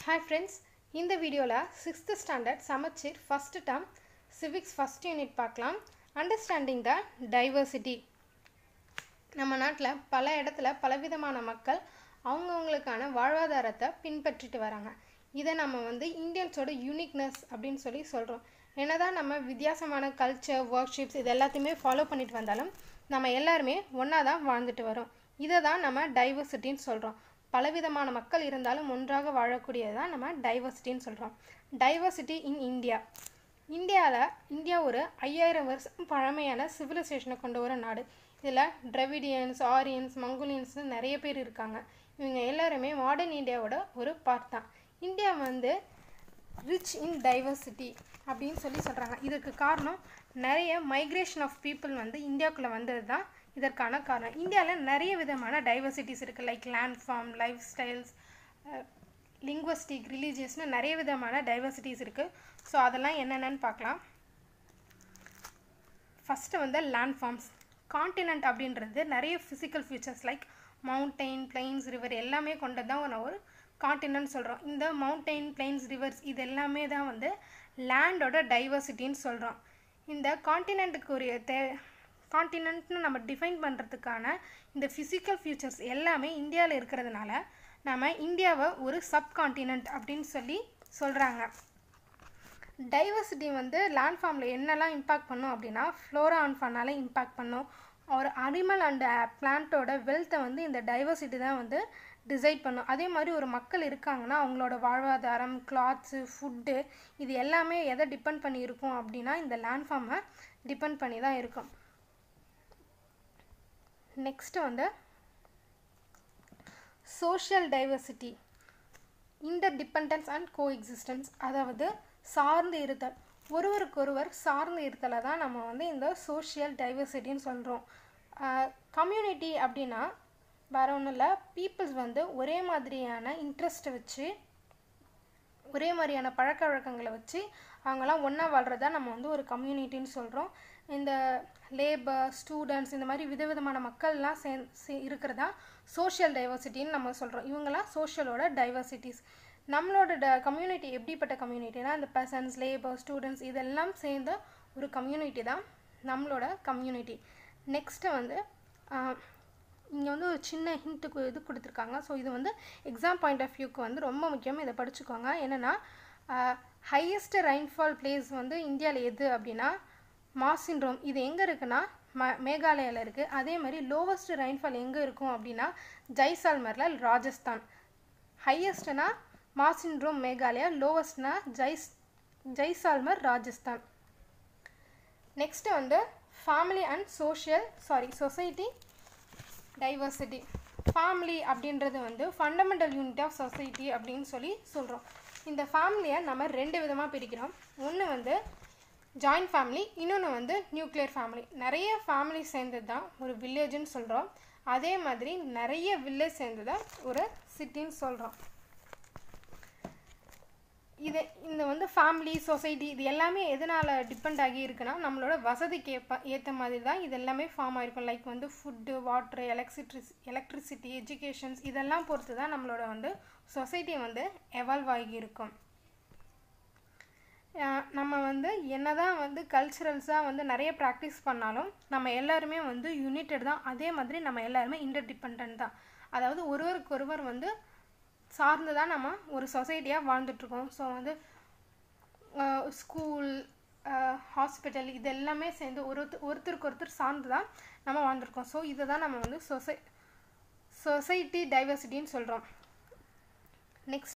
hi friends இந்த வீடியோவில் sixth standard சமச்சீர் first term civics first unit பார்க்கலாம் அண்டர்ஸ்டாண்டிங் த டைவர்சிட்டி நம்ம நாட்டில் பல இடத்துல பலவிதமான மக்கள் அவங்கவுங்களுக்கான வாழ்வாதாரத்தை பின்பற்றிட்டு வராங்க இதை நம்ம வந்து இந்தியன்ஸோட யூனிக்னஸ் அப்படின்னு சொல்லி சொல்கிறோம் என்னதான் நம்ம வித்தியாசமான கல்ச்சர் ஒர்க் ஷிப்ஸ் இது எல்லாத்தையுமே ஃபாலோ பண்ணிட்டு வந்தாலும் நம்ம எல்லாருமே ஒன்றா தான் வாழ்ந்துட்டு வரோம் இதை தான் நம்ம டைவர்சிட்டின்னு சொல்கிறோம் பலவிதமான மக்கள் இருந்தாலும் ஒன்றாக வாழக்கூடியது தான் நம்ம டைவர்சிட்டின்னு சொல்கிறோம் டைவர்சிட்டி இன் இந்தியா இந்தியாவில் இந்தியா ஒரு ஐயாயிரம் வருஷம் பழமையான சிவிலைசேஷனை கொண்ட ஒரு நாடு இதில் டிரவிடியன்ஸ் ஆரியன்ஸ் மங்கோலியன்ஸ்னு நிறைய பேர் இருக்காங்க இவங்க எல்லாருமே மாடர்ன் இந்தியாவோட ஒரு பார்ட் தான் இந்தியா வந்து ரிச் இன் டைவர்சிட்டி அப்படின்னு சொல்லி சொல்கிறாங்க இதற்கு காரணம் நிறைய மைக்ரேஷன் ஆஃப் பீப்புள் வந்து இந்தியாவுக்குள்ளே வந்தது தான் இதற்கான காரணம் இந்தியாவில் நிறைய விதமான டைவர்சிட்டிஸ் இருக்குது like land form lifestyles linguistic ரிலீஜியஸ்னு நிறைய விதமான டைவர்சிட்டிஸ் இருக்குது ஸோ அதெல்லாம் என்னென்னு பார்க்கலாம் ஃபஸ்ட்டு வந்து லேண்ட் ஃபார்ம்ஸ் காண்டினென்ட் அப்படின்றது நிறைய physical features like mountain plains river எல்லாமே கொண்டது தான் நான் ஒரு காண்டினென்ட் சொல்கிறோம் இந்த மவுண்டெயின் பிளெயின்ஸ் ரிவர்ஸ் இது எல்லாமே தான் வந்து லேண்டோட டைவர்சிட்டின்னு சொல்கிறோம் இந்த காண்டினென்ட்டுக்குரிய தே காண்டினென்ட்னு நம்ம டிஃபைன் பண்ணுறதுக்கான இந்த ஃபிசிக்கல் ஃபியூச்சர்ஸ் எல்லாமே இந்தியாவில் இருக்கிறதுனால நம்ம இந்தியாவை ஒரு சப்காண்டினென்ட் அப்படின்னு சொல்லி சொல்கிறாங்க டைவர்சிட்டி வந்து லேண்ட் ஃபார்மில் என்னெல்லாம் இம்பாக்ட் பண்ணும் அப்படின்னா ஃப்ளோரா அண்ட் ஃபன்னால இம்பாக்ட் பண்ணும் ஒரு அனிமல் அண்ட் பிளான்ட்டோட வெல்த்தை வந்து இந்த டைவர்சிட்டி தான் வந்து டிசைட் பண்ணும் அதே மாதிரி ஒரு மக்கள் இருக்காங்கன்னா அவங்களோட வாழ்வாதாரம் கிளாத்ஸு ஃபுட்டு இது எல்லாமே எதை டிபெண்ட் பண்ணி இருக்கும் அப்படின்னா இந்த லேண்ட் ஃபார்மை டிபெண்ட் பண்ணி தான் இருக்கும் நெக்ஸ்ட்டு வந்து social diversity interdependence and coexistence அதாவது சார்ந்து இருத்தல் ஒருவருக்கொருவர் சார்ந்து இருத்தலை தான் நம்ம வந்து இந்த சோஷியல் டைவர்சிட்டின்னு சொல்கிறோம் கம்யூனிட்டி அப்படின்னா வேற ஒன்றும் இல்லை பீப்புள்ஸ் வந்து ஒரே மாதிரியான இன்ட்ரெஸ்ட்டை வச்சு ஒரே மாதிரியான பழக்க வழக்கங்களை வச்சு அவங்களாம் ஒன்றா வாழ்கிறதா நம்ம வந்து ஒரு கம்யூனிட்டின்னு சொல்கிறோம் இந்த லேபர் ஸ்டூடெண்ட்ஸ் இந்த மாதிரி விதவிதமான மக்கள்லாம் சே சே இருக்கிறதா சோஷியல் டைவர்சிட்டின்னு நம்ம சொல்கிறோம் இவங்கெல்லாம் சோஷியலோட டைவர்சிட்டிஸ் நம்மளோட ட கம்யூனிட்டி எப்படிப்பட்ட கம்யூனிட்டினா இந்த பர்சன்ஸ் லேபர் ஸ்டூடெண்ட்ஸ் இதெல்லாம் சேர்ந்த ஒரு கம்யூனிட்டி தான் நம்மளோட கம்யூனிட்டி நெக்ஸ்ட்டு வந்து இங்கே வந்து ஒரு சின்ன ஹிண்ட்டுக்கு இது கொடுத்துருக்காங்க ஸோ இது வந்து எக்ஸாம் பாயிண்ட் ஆஃப் வியூக்கு வந்து ரொம்ப முக்கியம் இதை படிச்சுக்கோங்க என்னென்னா ஹையஸ்ட் ரெயின்ஃபால் பிளேஸ் வந்து இந்தியாவில் எது அப்படின்னா மாசின்ரோம் இது எங்கே இருக்குன்னா ம மேகாலயாவில் இருக்குது அதே மாதிரி லோவஸ்ட் ரெயின்ஃபால் எங்கே இருக்கும் அப்படின்னா ஜெய்சால்மரில் ராஜஸ்தான் ஹையஸ்ட்னா மாசின்ரோம் மேகாலயா லோவஸ்ட்னா ஜெய்ஸ் ஜெய்சால்மர் ராஜஸ்தான் நெக்ஸ்ட்டு வந்து family and social sorry society diversity family அப்படின்றது வந்து ஃபண்டமெண்டல் யூனிட் ஆஃப் சொசைட்டி அப்படின்னு சொல்லி சொல்கிறோம் இந்த ஃபேமிலியை நம்ம ரெண்டு விதமாக பிரிக்கிறோம் ஒன்று வந்து ஜாயிண்ட் ஃபேமிலி இன்னொன்று வந்து நியூக்ளியர் ஃபேமிலி நிறைய ஃபேமிலி சேர்ந்தது தான் ஒரு வில்லேஜ்னு சொல்கிறோம் அதே மாதிரி நிறைய வில்லேஜ் சேர்ந்தது தான் ஒரு சிட்டின்னு சொல்கிறோம் இது இந்த வந்து ஃபேமிலி சொசைட்டி இது எல்லாமே எதனால் டிபெண்ட் ஆகி இருக்குன்னா நம்மளோட வசதிக்கு ஏற்ப ஏற்ற மாதிரி தான் இது எல்லாமே ஃபார்ம் ஆகிருக்கும் லைக் வந்து ஃபுட்டு வாட்ரு எலக்ட்ரிசிட்ரிஸ் எலக்ட்ரிசிட்டி எஜுகேஷன்ஸ் இதெல்லாம் பொறுத்து தான் நம்மளோட வந்து சொசைட்டி வந்து எவால்வ் ஆகியிருக்கும் நம்ம வந்து என்ன தான் வந்து கல்ச்சுரல்ஸாக வந்து நிறைய ப்ராக்டிஸ் பண்ணாலும் நம்ம எல்லாருமே வந்து யுனைடட் தான் அதே மாதிரி நம்ம எல்லாருமே இன்டர் டிபெண்ட் தான் அதாவது ஒருவருக்கு ஒருவர் வந்து சார்ந்து தான் நம்ம ஒரு சொசைட்டியாக வாழ்ந்துட்டுருக்கோம் ஸோ வந்து ஸ்கூல் ஹாஸ்பிட்டல் இது எல்லாமே சேர்ந்து ஒரு ஒருத்தருக்கு ஒருத்தர் சார்ந்து தான் நம்ம வாழ்ந்துருக்கோம் ஸோ இதை தான் நம்ம வந்து சொசை சொசைட்டி டைவர்சிட்டின்னு சொல்கிறோம் நெக்ஸ்ட்